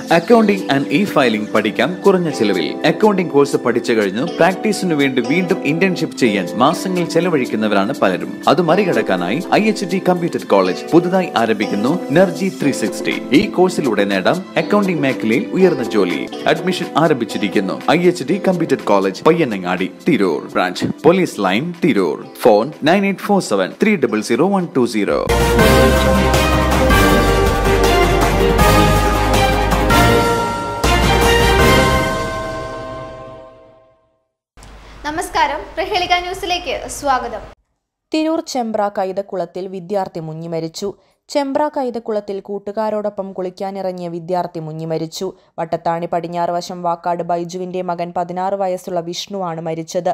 accounting and E filing പഠിക്കാം കുറഞ്ഞ ചെലവിൽ അക്കൗണ്ടിംഗ് കോഴ്സ് പഠിച്ചു കഴിഞ്ഞ് പ്രാക്ടീസിനു വേണ്ടി വീണ്ടും ഇന്റേൺഷിപ്പ് ചെയ്യാൻ മാസങ്ങൾ ചെലവഴിക്കുന്നവരാണ് പലരും അത് മറികടക്കാനായി I H T computer college പുതുതായി ആരംഭിക്കുന്നു നർജി ത്രീ സിക്സ്റ്റി ഈ കോഴ്സിലൂടെ നേടാം അക്കൗണ്ടിംഗ് മേഖലയിൽ ഉയർന്ന ജോലി അഡ്മിഷൻ ആരംഭിച്ചിരിക്കുന്നു I H T computer college Payyanangadi Tirur branch police line Tirur phone nine eight four seven three double zero one two zero നമസ്കാരം പ്രഹേളിക ന്യൂസിലേക്ക് സ്വാഗതം തിരൂർ ചെമ്പ്ര കൈതക്കുളത്തിൽ വിദ്യാർത്ഥി മുങ്ങിമരിച്ചു ചെമ്പ്ര കൈതക്കുളത്തിൽ കൂട്ടുകാരോടൊപ്പം കുളിക്കാനിറങ്ങിയ വിദ്യാർത്ഥി മുങ്ങിമരിച്ചു വട്ടത്താണി പടിഞ്ഞാറ് വശം വാക്കാട് ബൈജുവിന്റെ മകൻ പതിനാറ് വയസ്സുള്ള വിഷ്ണുവാണ് മരിച്ചത്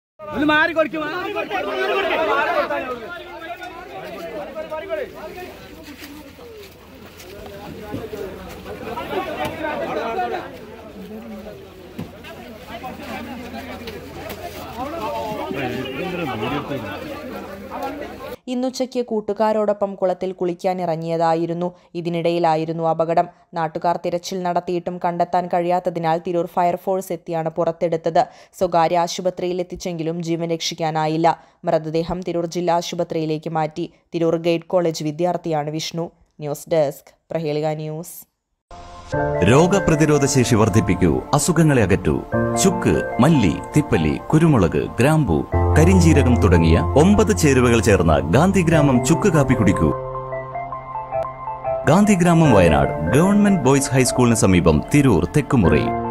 ഇന്നുച്ചയ്ക്ക് കൂട്ടുകാരോടൊപ്പം കുളത്തിൽ കുളിക്കാനിറങ്ങിയതായിരുന്നു ഇതിനിടയിലായിരുന്നു അപകടം നാട്ടുകാർ തിരച്ചിൽ നടത്തിയിട്ടും കണ്ടെത്താൻ കഴിയാത്തതിനാൽ തിരൂർ ഫയർഫോഴ്സ് എത്തിയാണ് പുറത്തെടുത്തത് സ്വകാര്യ ആശുപത്രിയിൽ എത്തിച്ചെങ്കിലും ജീവൻ രക്ഷിക്കാനായില്ല മൃതദേഹം തിരൂർ ജില്ലാ ആശുപത്രിയിലേക്ക് മാറ്റി തിരൂർ ഗേറ്റ് കോളേജ് വിദ്യാർത്ഥിയാണ് Vishnu news desk Prahelika news രോഗപ്രതിരോധ ശേഷി വർദ്ധിപ്പിക്കൂ അസുഖങ്ങളെ അകറ്റൂ ചുക്ക് മല്ലി തിപ്പല്ലി കുരുമുളക് ഗ്രാമ്പു കരിഞ്ചീരകം തുടങ്ങിയ ഒമ്പത് ചേരുവകൾ ചേർന്ന ഗാന്ധിഗ്രാമം ചുക്ക് കാപ്പി കുടിക്കൂ ഗാന്ധിഗ്രാമം വയനാട് ഗവൺമെന്റ് ബോയ്സ് ഹൈസ്കൂളിന് സമീപം തിരൂർ തെക്കുമുറി